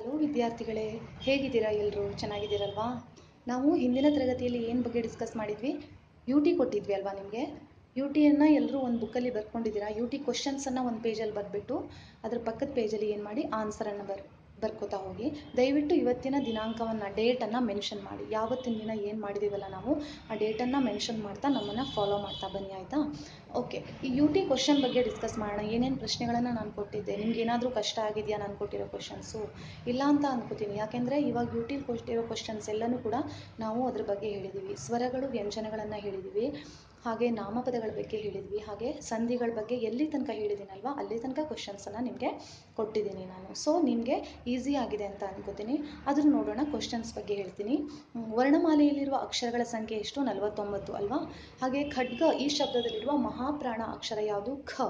Hello ವಿದ್ಯಾರ್ಥಿಗಳೇ ಹೇಗಿದ್ದೀರಾ ಎಲ್ಲರೂ ಚೆನ್ನಾಗಿದ್ದೀರಲ್ವಾ ನಾವು ಹಿಂದಿನ ತರಗತಿಯಲ್ಲಿ ಏನು ಬಗ್ಗೆ ಡಿಸ್ಕಸ್ ಮಾಡಿದ್ವಿ ಯು ಟಿ ಕೊಟ್ಟಿದ್ವಿ ಅಲ್ವಾ ನಿಮಗೆ ಯು ಟಿಯನ್ನು ಎಲ್ಲರೂ ಒಂದು ಬುಕ್ಕಲ್ಲಿ ಬರ್ಕೊಂಡಿದ್ದೀರಾ ಯು ಟಿ ಕ್ವಶನ್ಸನ್ನು ಒಂದು ಪೇಜಲ್ಲಿ ಬರೆದ್ಬಿಟ್ಟು ಅದ್ರ ಪಕ್ಕದ ಪೇಜಲ್ಲಿ ಏನು ಮಾಡಿ ಆನ್ಸರನ್ನು ಬರ್ ಬರ್ಕೋತಾ ಹೋಗಿ ದಯವಿಟ್ಟು ಇವತ್ತಿನ ದಿನಾಂಕವನ್ನು ಡೇಟನ್ನು ಮೆನ್ಷನ್ ಮಾಡಿ ಯಾವತ್ತಿನ ದಿನ ಏನು ಮಾಡಿದ್ದೀವಲ್ಲ ನಾವು ಆ ಡೇಟನ್ನು ಮೆನ್ಷನ್ ಮಾಡ್ತಾ ನಮ್ಮನ್ನು ಫಾಲೋ ಮಾಡ್ತಾ ಬನ್ನಿ ಆಯಿತಾ ಓಕೆ ಈ ಯು ಟಿ ಕ್ವಶನ್ ಬಗ್ಗೆ ಡಿಸ್ಕಸ್ ಮಾಡೋಣ ಏನೇನು ಪ್ರಶ್ನೆಗಳನ್ನು ನಾನು ಕೊಟ್ಟಿದ್ದೆ ನಿಮ್ಗೆ ಏನಾದರೂ ಕಷ್ಟ ಆಗಿದೆಯಾ ನಾನು ಕೊಟ್ಟಿರೋ ಕ್ವಶನ್ಸು ಇಲ್ಲ ಅಂತ ಅನ್ಕೋತೀನಿ ಯಾಕೆಂದರೆ ಇವಾಗ ಯು ಟಿ ಕೊಟ್ಟಿರೋ ಕ್ವಶನ್ಸ್ ಎಲ್ಲನೂ ಕೂಡ ನಾವು ಅದ್ರ ಬಗ್ಗೆ ಹೇಳಿದ್ದೀವಿ ಸ್ವರಗಳು ವ್ಯಂಜನಗಳನ್ನು ಹೇಳಿದ್ದೀವಿ ಹಾಗೆ ನಾಮಪದಗಳ ಬಗ್ಗೆ ಹೇಳಿದ್ವಿ ಹಾಗೆ ಸಂಧಿಗಳ ಬಗ್ಗೆ ಎಲ್ಲಿ ತನಕ ಹೇಳಿದ್ದೀನಲ್ವಾ ಅಲ್ಲಿ ತನಕ ಕ್ವಶನ್ಸನ್ನು ನಿಮಗೆ ಕೊಟ್ಟಿದ್ದೀನಿ ನಾನು ಸೊ ನಿಮಗೆ ಈಸಿ ಆಗಿದೆ ಅಂತ ಅನ್ಕೋತೀನಿ ಅದ್ರ ನೋಡೋಣ ಕ್ವಶನ್ಸ್ ಬಗ್ಗೆ ಹೇಳ್ತೀನಿ ಹ್ಮ್, ವರ್ಣಮಾಲೆಯಲ್ಲಿರುವ ಅಕ್ಷರಗಳ ಸಂಖ್ಯೆ ಎಷ್ಟು ನಲವತ್ತೊಂಬತ್ತು ಅಲ್ವಾ ಹಾಗೆ ಖಡ್ಗ ಈ ಶಬ್ದದಲ್ಲಿರುವ ಮಹಾಪ್ರಾಣ ಅಕ್ಷರ ಯಾವುದು ಖ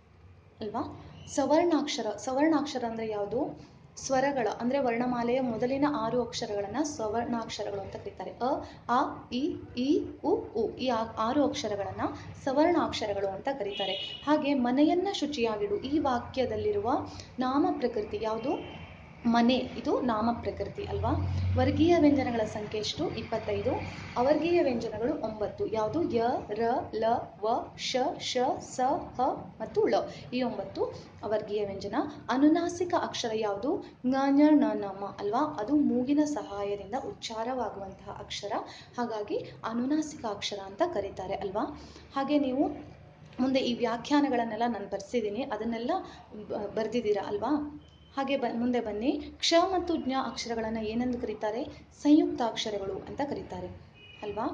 ಅಲ್ವಾ ಸವರ್ಣಾಕ್ಷರ ಸವರ್ಣಾಕ್ಷರ ಅಂದರೆ ಯಾವುದು ಸ್ವರಗಳ ಅಂದರೆ ವರ್ಣಮಾಲೆಯ ಮೊದಲಿನ ಆರು ಅಕ್ಷರಗಳನ್ನು ಸವರ್ಣಾಕ್ಷರಗಳು ಅಂತ ಕರೀತಾರೆ ಅ ಆ ಇ ಈ ಉ ಉ ಈ ಆ- ಆರು ಅಕ್ಷರಗಳನ್ನು ಸವರ್ಣಾಕ್ಷರಗಳು ಅಂತ ಕರೀತಾರೆ ಹಾಗೆ ಮನೆಯನ್ನ ಶುಚಿಯಾಗಿಡು ಈ ವಾಕ್ಯದಲ್ಲಿರುವ ನಾಮ ಪ್ರಕೃತಿ ಯಾವುದು ಮನೆ ಇದು ನಾಮ ಪ್ರಕೃತಿ ಅಲ್ವಾ ವರ್ಗೀಯ ವ್ಯಂಜನಗಳ ಸಂಖ್ಯೆ ಎಷ್ಟು ಇಪ್ಪತ್ತೈದು ಅವರ್ಗೀಯ ವ್ಯಂಜನಗಳು ಒಂಬತ್ತು ಯಾವುದು ಯ ರ ಲ ವ ಶ ಶ ಸ ಹ ಮತ್ತು ಳ ಈ ಒಂಬತ್ತು ಅವರ್ಗೀಯ ವ್ಯಂಜನ ಅನುನಾಸಿಕ ಅಕ್ಷರ ಯಾವುದು ङ ಞ ಣ ನ ಮ ಅಲ್ವಾ ಅದು ಮೂಗಿನ ಸಹಾಯದಿಂದ ಉಚ್ಚಾರವಾಗುವಂತಹ ಅಕ್ಷರ ಹಾಗಾಗಿ ಅನುನಾಸಿಕ ಅಕ್ಷರ ಅಂತ ಕರೀತಾರೆ ಅಲ್ವಾ ಹಾಗೆ ನೀವು ಮುಂದೆ ಈ ವ್ಯಾಖ್ಯಾನಗಳನ್ನೆಲ್ಲ ನಾನು ಬರ್ಸಿದ್ದೀನಿ ಅದನ್ನೆಲ್ಲ ಬ- ಬರ್ದಿದ್ದೀರಾ ಅಲ್ವಾ ಹಾಗೆ ಬ ಮುಂದೆ ಬನ್ನಿ ಕ್ಷ ಮತ್ತು ಜ್ಞ ಅಕ್ಷರಗಳನ್ನು ಏನೆಂದು ಕರೀತಾರೆ ಸಂಯುಕ್ತಾಕ್ಷರಗಳು ಅಂತ ಕರೀತಾರೆ ಅಲ್ವಾ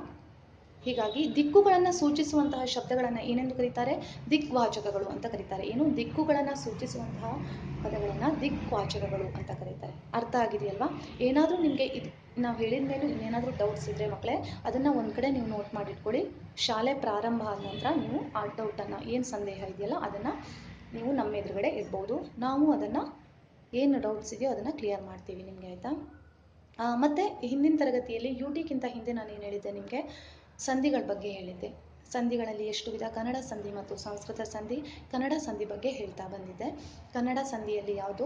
ಹೀಗಾಗಿ ದಿಕ್ಕುಗಳನ್ನು ಸೂಚಿಸುವಂತಹ ಶಬ್ದಗಳನ್ನು ಏನೆಂದು ಕರೀತಾರೆ ದಿಕ್ವಾಚಕಗಳು ಅಂತ ಕರೀತಾರೆ ಏನು ದಿಕ್ಕುಗಳನ್ನು ಸೂಚಿಸುವಂತಹ ಪದಗಳನ್ನು ದಿಕ್ವಾಚಕಗಳು ಅಂತ ಕರೀತಾರೆ ಅರ್ಥ ಆಗಿದೆಯಲ್ವಾ ಏನಾದರೂ ನಿಮಗೆ ಇದು ನಾವು ಹೇಳಿದ ಮೇಲೂ ಇನ್ನೇನಾದರೂ ಡೌಟ್ಸ್ ಇದ್ದರೆ ಮಕ್ಕಳೇ ಅದನ್ನು ಒಂದು ಕಡೆ ನೀವು ನೋಟ್ ಮಾಡಿಟ್ಕೊಳ್ಳಿ ಶಾಲೆ ಪ್ರಾರಂಭ ಆದ ನಂತರ ನೀವು ಆ ಡೌಟನ್ನು ಏನು ಸಂದೇಹ ಇದೆಯಲ್ಲ ಅದನ್ನು ನೀವು ನಮ್ಮ ಎದುರುಗಡೆ ಇಡ್ಬೋದು ನಾವು ಅದನ್ನು ಏನು ಡೌಟ್ಸ್ ಇದೆಯೋ ಅದನ್ನು ಕ್ಲಿಯರ್ ಮಾಡ್ತೀವಿ ನಿಮಗೆ ಆಯಿತಾ ಮತ್ತು ಹಿಂದಿನ ತರಗತಿಯಲ್ಲಿ ಯು ಟಿಗಿಂತ ಹಿಂದೆ ನಾನು ಏನು ಹೇಳಿದ್ದೆ ನಿಮಗೆ ಸಂಧಿಗಳ ಬಗ್ಗೆ ಹೇಳಿದ್ದೆ ಸಂಧಿಗಳಲ್ಲಿ ಎಷ್ಟು ವಿಧ ಕನ್ನಡ ಸಂಧಿ ಮತ್ತು ಸಂಸ್ಕೃತ ಸಂಧಿ ಕನ್ನಡ ಸಂಧಿ ಬಗ್ಗೆ ಹೇಳ್ತಾ ಬಂದಿದ್ದೆ ಕನ್ನಡ ಸಂಧಿಯಲ್ಲಿ ಯಾವುದು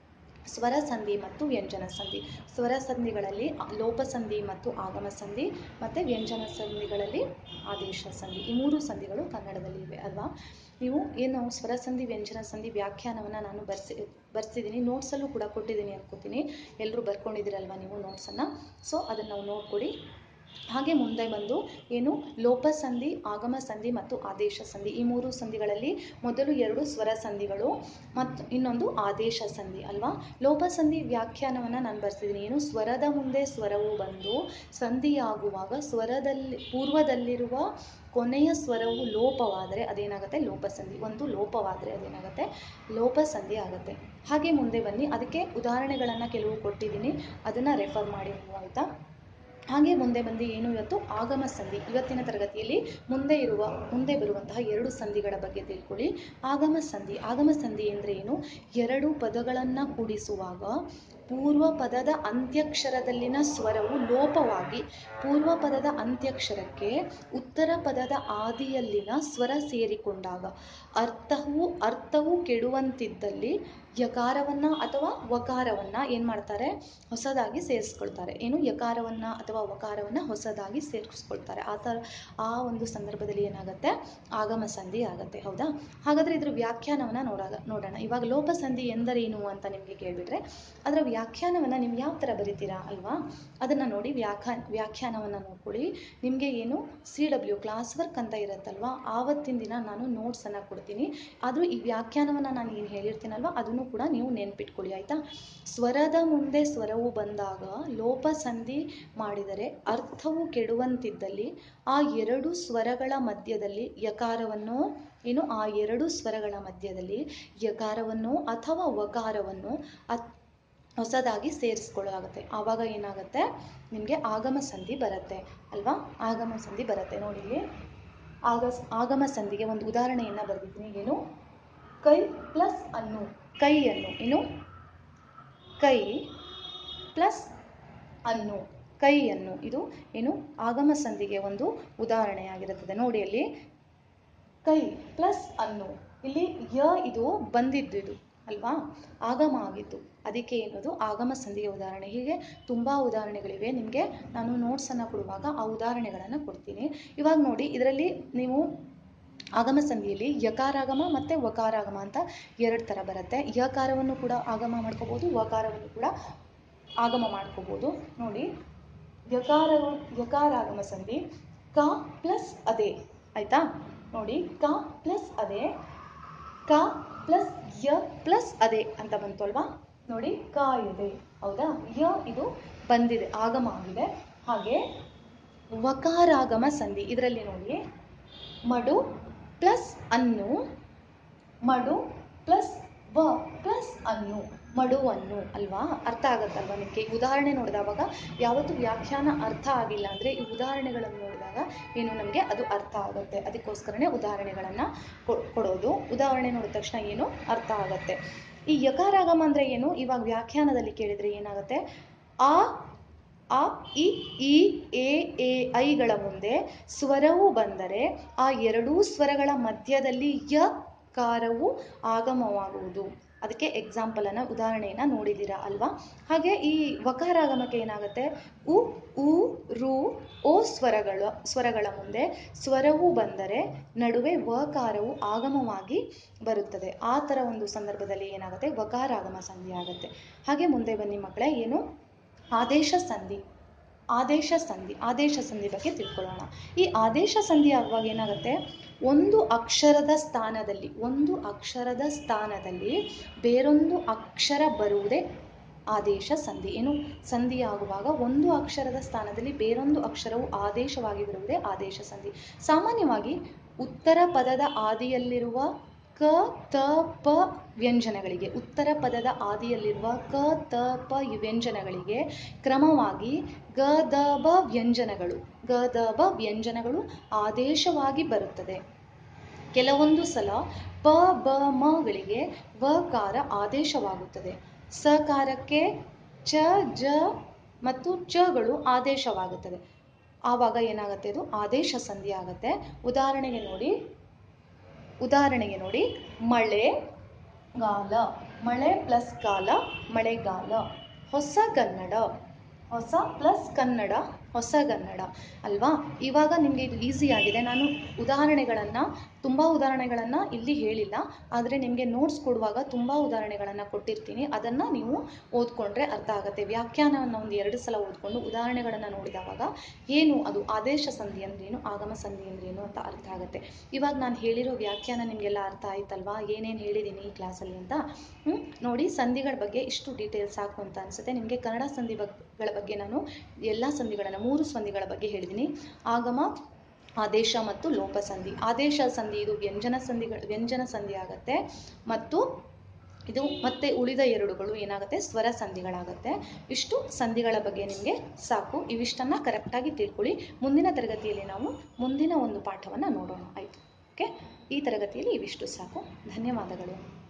ಸ್ವರ ಸಂಧಿ ಮತ್ತು ವ್ಯಂಜನ ಸಂಧಿ ಸ್ವರ ಸಂಧಿಗಳಲ್ಲಿ ಲೋಪ ಸಂಧಿ ಮತ್ತು ಆಗಮ ಸಂಧಿ ಮತ್ತು ವ್ಯಂಜನ ಸಂಧಿಗಳಲ್ಲಿ ಆದೇಶ ಸಂಧಿ ಈ ಮೂರು ಸಂಧಿಗಳು ಕನ್ನಡದಲ್ಲಿ ಇವೆ ಅಲ್ವಾ ನೀವು ಏನು ಸ್ವರ ಸಂಧಿ ವ್ಯಂಜನ ಸಂಧಿ ವ್ಯಾಖ್ಯಾನವನ್ನು ನಾನು ಬರ್ಸಿ ಬರ್ಸಿದ್ದೀನಿ ನೋಟ್ಸಲ್ಲೂ ಕೂಡ ಕೊಟ್ಟಿದ್ದೀನಿ ಅನ್ಕೋತೀನಿ ಎಲ್ಲರೂ ಬರ್ಕೊಂಡಿದ್ದೀರಲ್ವಾ ನೀವು ನೋಟ್ಸನ್ನು ಸೊ ಅದನ್ನು ನಾವು ನೋಡ್ಕೊಡಿ ಹಾಗೆ ಮುಂದೆ ಬಂದು ಏನು ಲೋಪ ಸಂಧಿ ಆಗಮ ಸಂಧಿ ಮತ್ತು ಆದೇಶ ಸಂಧಿ ಈ ಮೂರು ಸಂಧಿಗಳಲ್ಲಿ ಮೊದಲು ಎರಡು ಸ್ವರ ಸಂಧಿಗಳು ಮತ್ತು ಇನ್ನೊಂದು ಆದೇಶ ಸಂಧಿ ಅಲ್ವಾ ಲೋಪ ಸಂಧಿ ವ್ಯಾಖ್ಯಾನವನ್ನು ನಾನು ಬರ್ತಿದ್ದೀನಿ ಏನು ಸ್ವರದ ಮುಂದೆ ಸ್ವರವು ಬಂದು ಸಂಧಿಯಾಗುವಾಗ ಸ್ವರದಲ್ಲಿ ಪೂರ್ವದಲ್ಲಿರುವ ಕೊನೆಯ ಸ್ವರವು ಲೋಪವಾದರೆ ಅದೇನಾಗುತ್ತೆ ಲೋಪಸಂಧಿ ಒಂದು ಲೋಪವಾದರೆ ಅದೇನಾಗುತ್ತೆ ಲೋಪಸಂಧಿ ಆಗುತ್ತೆ ಹಾಗೆ ಮುಂದೆ ಬನ್ನಿ ಅದಕ್ಕೆ ಉದಾಹರಣೆಗಳನ್ನು ಕೆಲವು ಕೊಟ್ಟಿದ್ದೀನಿ ಅದನ್ನು ರೆಫರ್ ಮಾಡಿ ನೀವು ಆಯಿತಾ ಹಾಗೆ ಮುಂದೆ ಬಂದು ಏನು ಇವತ್ತು ಆಗಮ ಸಂಧಿ ಇವತ್ತಿನ ತರಗತಿಯಲ್ಲಿ ಮುಂದೆ ಇರುವ ಮುಂದೆ ಬರುವಂತಹ ಎರಡು ಸಂಧಿಗಳ ಬಗ್ಗೆ ತಿಳ್ಕೊಳ್ಳಿ ಆಗಮ ಸಂಧಿ ಆಗಮ ಸಂಧಿ ಅಂದರೆ ಏನು ಎರಡು ಪದಗಳನ್ನು ಕೂಡಿಸುವಾಗ ಪೂರ್ವ ಪದದ ಅಂತ್ಯಕ್ಷರದಲ್ಲಿನ ಸ್ವರವು ಲೋಪವಾಗಿ ಪೂರ್ವ ಪದದ ಅಂತ್ಯಕ್ಷರಕ್ಕೆ ಉತ್ತರ ಪದದ ಆದಿಯಲ್ಲಿನ ಸ್ವರ ಸೇರಿಕೊಂಡಾಗ ಅರ್ಥವು ಅರ್ಥವು ಕೆಡುವಂತಿದ್ದಲ್ಲಿ ಯಕಾರವನ್ನು ಅಥವಾ ವಕಾರವನ್ನು ಏನು ಮಾಡ್ತಾರೆ ಹೊಸದಾಗಿ ಸೇರಿಸ್ಕೊಳ್ತಾರೆ ಏನು ಯಕಾರವನ್ನು ಅಥವಾ ವಕಾರವನ್ನು ಹೊಸದಾಗಿ ಸೇರಿಸ್ಕೊಳ್ತಾರೆ ಆ ಥರ ಆ ಒಂದು ಸಂದರ್ಭದಲ್ಲಿ ಏನಾಗುತ್ತೆ ಆಗಮ ಸಂಧಿ ಆಗುತ್ತೆ ಹೌದಾ ಹಾಗಾದರೆ ಇದ್ರ ವ್ಯಾಖ್ಯಾನವನ್ನು ನೋಡಾಗ ನೋಡೋಣ ಇವಾಗ ಲೋಪ ಸಂಧಿ ಎಂದರೇನು ಅಂತ ನಿಮಗೆ ಕೇಳಿಬಿಟ್ರೆ ಅದರ ವ್ಯಾಖ್ಯಾನವನ್ನು ನೀವು ಯಾವ ಥರ ಬರಿತೀರಾ ಅಲ್ವಾ ಅದನ್ನು ನೋಡಿ ವ್ಯಾಖ್ಯಾ ವ್ಯಾಖ್ಯಾನವನ್ನು ನೋಡ್ಕೊಳ್ಳಿ ನಿಮಗೆ ಏನು ಸಿ ಡಬ್ಲ್ಯೂ ಕ್ಲಾಸ್ ವರ್ಕ್ ಅಂತ ಇರುತ್ತಲ್ವಾ ಆವತ್ತಿನ ದಿನ ನಾನು ನೋಟ್ಸನ್ನು ಕೊಡ್ತೀನಿ ಆದರೂ ಈ ವ್ಯಾಖ್ಯಾನವನ್ನು ನಾನು ಏನು ಹೇಳಿರ್ತೀನಲ್ವ ಅದನ್ನು ಕೂಡ ನೀವು ನೆನ್ಪಿಟ್ಕೊಳ್ಳಿ ಆಯಿತಾ ಸ್ವರದ ಮುಂದೆ ಸ್ವರವು ಬಂದಾಗ ಲೋಪ ಸಂಧಿ ಮಾಡಿದರೆ ಅರ್ಥವು ಕೆಡುವಂತಿದ್ದಲ್ಲಿ ಆ ಎರಡು ಸ್ವರಗಳ ಮಧ್ಯದಲ್ಲಿ ಯಕಾರವನ್ನು ಏನು ಆ ಎರಡು ಸ್ವರಗಳ ಮಧ್ಯದಲ್ಲಿ ಯಕಾರವನ್ನು ಅಥವಾ ವಕಾರವನ್ನು ಅತ್ ಹೊಸದಾಗಿ ಸೇರಿಸ್ಕೊಳ್ಳಲಾಗುತ್ತೆ ಆವಾಗ ಏನಾಗುತ್ತೆ ನಿಮಗೆ ಆಗಮ ಸಂಧಿ ಬರುತ್ತೆ ಅಲ್ವಾ ಆಗಮ ಸಂಧಿ ಬರುತ್ತೆ ನೋಡಿ ಇಲ್ಲಿ ಆಗ ಆಗಮ ಸಂಧಿಗೆ ಒಂದು ಉದಾಹರಣೆಯನ್ನು ಬರೆದಿದ್ದೀನಿ ಏನು ಕೈ ಪ್ಲಸ್ ಅನ್ನು ಕೈಯನ್ನು ಏನು ಕೈ ಪ್ಲಸ್ ಅನ್ನು ಕೈಯನ್ನು ಇದು ಏನು ಆಗಮ ಸಂಧಿಗೆ ಒಂದು ಉದಾಹರಣೆಯಾಗಿರುತ್ತದೆ ನೋಡಿ ಅಲ್ಲಿ ಕೈ ಪ್ಲಸ್ ಅನ್ನು ಇಲ್ಲಿ ಯ ಇದು ಬಂದಿದ್ದು ಇದು ಅಲ್ವಾ ಆಗಮ ಆಗಿತ್ತು ಅದಕ್ಕೆ ಏನದು ಆಗಮ ಸಂಧಿಯ ಉದಾಹರಣೆ ಹೀಗೆ ತುಂಬ ಉದಾಹರಣೆಗಳಿವೆ ನಿಮಗೆ ನಾನು ನೋಟ್ಸನ್ನು ಕೊಡುವಾಗ ಆ ಉದಾಹರಣೆಗಳನ್ನು ಕೊಡ್ತೀನಿ ಇವಾಗ ನೋಡಿ ಇದರಲ್ಲಿ ನೀವು ಆಗಮ ಸಂಧಿಯಲ್ಲಿ ಯಕಾರಾಗಮ ಮತ್ತು ವಕಾರಾಗಮ ಅಂತ ಎರಡು ಥರ ಬರುತ್ತೆ ಯಕಾರವನ್ನು ಕೂಡ ಆಗಮ ಮಾಡ್ಕೋಬೋದು ವಕಾರವನ್ನು ಕೂಡ ಆಗಮ ಮಾಡ್ಕೋಬೋದು ನೋಡಿ ಯಕಾರ ಯಕಾರಾಗಮ ಸಂಧಿ ಕ ಪ್ಲಸ್ ಅದೇ ಆಯಿತಾ ನೋಡಿ ಕ ಪ್ಲಸ್ ಅದೇ ಕ ಪ್ಲಸ್ ಯ ಪ್ಲಸ್ ಅದೇ ಅಂತ ಬಂತು ಅಲ್ವಾ ನೋಡಿ ಕ ಇದೆ ಹೌದಾ ಯ ಇದು ಬಂದಿದೆ ಆಗಮ ಆಗಿದೆ ಹಾಗೆ ವಕಾರಾಗಮ ಸಂಧಿ ಇದರಲ್ಲಿ ನೋಡಿ ಮಡು ಪ್ಲಸ್ ಅನ್ನು ಮಡು ಪ್ಲಸ್ ವ ಪ್ಲಸ್ ಅನ್ನು ಮಡುವನ್ನು ಅಲ್ವಾ ಅರ್ಥ ಆಗುತ್ತಲ್ವಾ ನಿಮಗೆ ಉದಾಹರಣೆ ನೋಡಿದವಾಗ ಯಾವತ್ತು ವ್ಯಾಖ್ಯಾನ ಅರ್ಥ ಆಗಿಲ್ಲ ಅಂದರೆ ಈ ಉದಾಹರಣೆಗಳನ್ನು ನೋಡಿದಾಗ ಏನು ನಮಗೆ ಅದು ಅರ್ಥ ಆಗುತ್ತೆ ಅದಕ್ಕೋಸ್ಕರನೇ ಉದಾಹರಣೆಗಳನ್ನು ಕೊಡೋದು ಉದಾಹರಣೆ ನೋಡಿದ ತಕ್ಷಣ ಏನು ಅರ್ಥ ಆಗುತ್ತೆ ಈ ಯಕಾರಾಗಮ ಅಂದರೆ ಏನು ಇವಾಗ ವ್ಯಾಖ್ಯಾನದಲ್ಲಿ ಕೇಳಿದರೆ ಏನಾಗುತ್ತೆ ಆ ಆ ಇ ಈ ಎ ಎ ಐಗಳ ಮುಂದೆ ಸ್ವರವು ಬಂದರೆ ಆ ಎರಡೂ ಸ್ವರಗಳ ಮಧ್ಯದಲ್ಲಿ ಯ ಕಾರವು ಆಗಮವಾಗುವುದು ಅದಕ್ಕೆ ಎಕ್ಸಾಂಪಲನ್ನು ಉದಾಹರಣೆಯನ್ನು ನೋಡಿದ್ದೀರಾ ಅಲ್ವಾ ಹಾಗೆ ಈ ವಕಾರಾಗಮಕ್ಕೆ ಏನಾಗುತ್ತೆ ಉ ಉ ರು ಓ ಸ್ವರಗಳ ಸ್ವರಗಳ ಮುಂದೆ ಸ್ವರವು ಬಂದರೆ ನಡುವೆ ವಕಾರವು ಆಗಮವಾಗಿ ಬರುತ್ತದೆ ಆ ಥರ ಒಂದು ಸಂದರ್ಭದಲ್ಲಿ ಏನಾಗುತ್ತೆ ವಕಾರಾಗಮ ಸಂಧಿ ಆಗುತ್ತೆ ಹಾಗೆ ಮುಂದೆ ಬನ್ನಿ ಮಕ್ಕಳೇ ಏನು ಆದೇಶ ಸಂಧಿ ಆದೇಶ ಸಂಧಿ ಆದೇಶ ಸಂಧಿ ಬಗ್ಗೆ ತಿಳ್ಕೊಳ್ಳೋಣ ಈ ಆದೇಶ ಸಂಧಿ ಆಗುವಾಗ ಏನಾಗುತ್ತೆ ಒಂದು ಅಕ್ಷರದ ಸ್ಥಾನದಲ್ಲಿ ಒಂದು ಅಕ್ಷರದ ಸ್ಥಾನದಲ್ಲಿ ಬೇರೊಂದು ಅಕ್ಷರ ಬರುವುದೇ ಆದೇಶ ಸಂಧಿ ಏನು ಸಂಧಿ ಆಗುವಾಗ ಒಂದು ಅಕ್ಷರದ ಸ್ಥಾನದಲ್ಲಿ ಬೇರೊಂದು ಅಕ್ಷರವು ಆದೇಶವಾಗಿ ಬರುವುದೇ ಆದೇಶ ಸಂಧಿ ಸಾಮಾನ್ಯವಾಗಿ ಉತ್ತರ ಪದದ ಆದಿಯಲ್ಲಿರುವ ಕ ತ ಪ ವ್ಯಂಜನಗಳಿಗೆ ಉತ್ತರ ಪದದ ಆದಿಯಲ್ಲಿರುವ ಕ ತ ಪ ವ್ಯಂಜನಗಳಿಗೆ ಕ್ರಮವಾಗಿ ಗ ದ ಬ ವ್ಯಂಜನಗಳು ಗ ದ ಬ ವ್ಯಂಜನಗಳು ಆದೇಶವಾಗಿ ಬರುತ್ತದೆ ಕೆಲವೊಂದು ಸಲ ಪ ಬ ಮಗಳಿಗೆ ವಕಾರ ಆದೇಶವಾಗುತ್ತದೆ ಸಕಾರಕ್ಕೆ ಚ ಜ ಮತ್ತು ಚಗಳು ಆದೇಶವಾಗುತ್ತದೆ ಆವಾಗ ಏನಾಗುತ್ತೆ ಇದು ಆದೇಶ ಸಂಧಿ ಆಗುತ್ತೆ ಉದಾಹರಣೆಗೆ ನೋಡಿ ಉದಾಹರಣೆಗೆ ನೋಡಿ ಮಳೆ ಗಾಲ ಮಳೆ ಪ್ಲಸ್ ಕಾಲ ಮಳೆಗಾಲ ಹೊಸ ಕನ್ನಡ ಹೊಸ ಪ್ಲಸ್ ಕನ್ನಡ ಹೊಸಗನ್ನಡ ಅಲ್ವಾ ಇವಾಗ ನಿಮಗೆ ಇದು ಈಸಿ ಆಗಿದೆ ನಾನು ಉದಾಹರಣೆಗಳನ್ನು ತುಂಬ ಉದಾಹರಣೆಗಳನ್ನು ಇಲ್ಲಿ ಹೇಳಿಲ್ಲ ಆದರೆ ನಿಮಗೆ ನೋಟ್ಸ್ ಕೊಡುವಾಗ ತುಂಬ ಉದಾಹರಣೆಗಳನ್ನು ಕೊಟ್ಟಿರ್ತೀನಿ ಅದನ್ನು ನೀವು ಓದ್ಕೊಂಡ್ರೆ ಅರ್ಥ ಆಗುತ್ತೆ ವ್ಯಾಖ್ಯಾನವನ್ನು ಒಂದು ಎರಡು ಸಲ ಓದ್ಕೊಂಡು ಉದಾಹರಣೆಗಳನ್ನು ನೋಡಿದವಾಗ ಏನು ಅದು ಆದೇಶ ಸಂಧಿ ಅಂದ್ರೇನು ಆಗಮ ಸಂಧಿ ಅಂದ್ರೇನು ಅಂತ ಅರ್ಥ ಆಗುತ್ತೆ ಇವಾಗ ನಾನು ಹೇಳಿರೋ ವ್ಯಾಖ್ಯಾನ ನಿಮಗೆಲ್ಲ ಅರ್ಥ ಆಯ್ತಲ್ವಾ ಏನೇನು ಹೇಳಿದ್ದೀನಿ ಈ ಕ್ಲಾಸಲ್ಲಿ ಅಂತ ಹ್ಮ್? ನೋಡಿ ಸಂಧಿಗಳ ಬಗ್ಗೆ ಇಷ್ಟು ಡೀಟೇಲ್ಸ್ ಸಾಕು ಅಂತ ಅನಿಸುತ್ತೆ ನಿಮಗೆ ಕನ್ನಡ ಸಂಧಿ ಬಗ್ಗಳ ಬಗ್ಗೆ ನಾನು ಎಲ್ಲ ಸಂಧಿಗಳನ್ನು ಮೂರು ಸಂಧಿಗಳ ಬಗ್ಗೆ ಹೇಳಿದ್ದೀನಿ ಆಗಮ ಆದೇಶ ಮತ್ತು ಲೋಪ ಸಂಧಿ ಆದೇಶ ಸಂಧಿ ಇದು ವ್ಯಂಜನ ಸಂಧಿಗಳು ವ್ಯಂಜನ ಸಂಧಿ ಆಗುತ್ತೆ ಮತ್ತು ಇದು ಮತ್ತೆ ಉಳಿದ ಎರಡುಗಳು ಏನಾಗುತ್ತೆ ಸ್ವರ ಸಂಧಿಗಳಾಗುತ್ತೆ ಇಷ್ಟು ಸಂಧಿಗಳ ಬಗ್ಗೆ ನಿಮಗೆ ಸಾಕು ಇವಿಷ್ಟನ್ನು ಕರೆಕ್ಟಾಗಿ ತಿಳ್ಕೊಳ್ಳಿ ಮುಂದಿನ ತರಗತಿಯಲ್ಲಿ ನಾವು ಮುಂದಿನ ಒಂದು ಪಾಠವನ್ನು ನೋಡೋಣ ಆಯಿತು ಓಕೆ ಈ ತರಗತಿಯಲ್ಲಿ ಇವಿಷ್ಟು ಸಾಕು ಧನ್ಯವಾದಗಳು